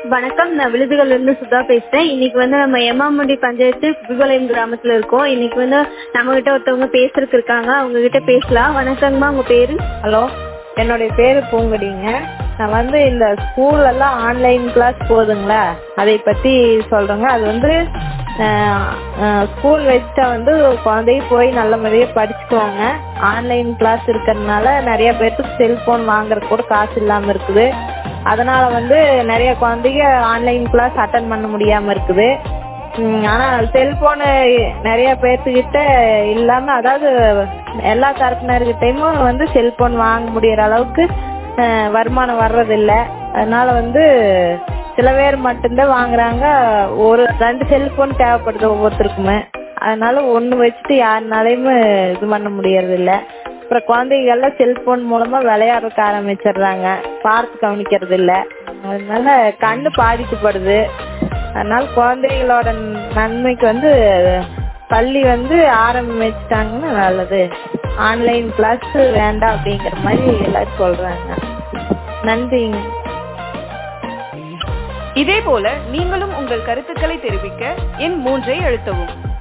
வணக்கம் நான் விழுதுகள்ல இருந்து சுதா பேசுறேன் இன்னைக்கு வந்து நம்ம எம்மாமுண்டி பஞ்சாயத்து புதுபாளையம் கிராமத்துல இருக்கோம் இன்னைக்கு வந்து நம்ம கிட்ட ஒருத்தவங்க பேசுறதுக்கு இருக்காங்க அவங்க கிட்ட பேசலாம் வணக்கங்கம்மா உங்க பேரு ஹலோ என்னுடைய பேரு பூங்கொடிங்க நான் வந்து இந்த ஸ்கூல் எல்லாம் ஆன்லைன் கிளாஸ் போகுதுங்களா அதை பத்தி சொல்றேங்க அது வந்து ஸ்கூல் வச்சா வந்து குழந்தைய போய் நல்ல முறையா படிச்சுக்குவாங்க ஆன்லைன் கிளாஸ் இருக்கிறதுனால நிறைய பேர்த்துக்கு செல்போன் வாங்குறதுக்கு கூட காசு இல்லாம இருக்குது அதனால வந்து நிறைய குழந்தைங்க ஆன்லைன் கிளாஸ் அட்டன் பண்ண முடியாம இருக்குது ம், ஆனா செல்போனு நிறைய பேர்த்துக்கிட்ட இல்லாம அதாவது எல்லா தரப்பினர்கிட்டயும் வந்து செல்போன் வாங்க முடியற அளவுக்கு அஹ், வருமானம் வர்றதில்ல அதனால வந்து சில பேர் மட்டும்தான் வாங்குறாங்க ஒரு ரெண்டு செல்போன் தேவைப்படுது ஒவ்வொருத்தருக்குமே அதனால ஒண்ணு வச்சுட்டு யாருனாலையும் இது பண்ண முடியறது இல்ல அப்புறம் குழந்தைகள்லாம் செல்போன் மூலமா விளையாடுறதுக்கு ஆரம்பிச்சிடுறாங்க பார்த்து கவனிக்கிறது இல்ல அதனால கண்ணு பாதிக்கப்படுது அதனால குழந்தைகளோட நன்மைக்கு வந்து பள்ளி வந்து ஆரம்பிச்சிட்டாங்கன்னா நல்லது ஆன்லைன் கிளாஸ் வேண்டாம் அப்படிங்கிற மாதிரி எல்லாரும் சொல்றாங்க நன்றிங்க இதேபோல நீங்களும் உங்கள் கருத்துக்களை தெரிவிக்க எண் மூன்றை அழுத்தவும்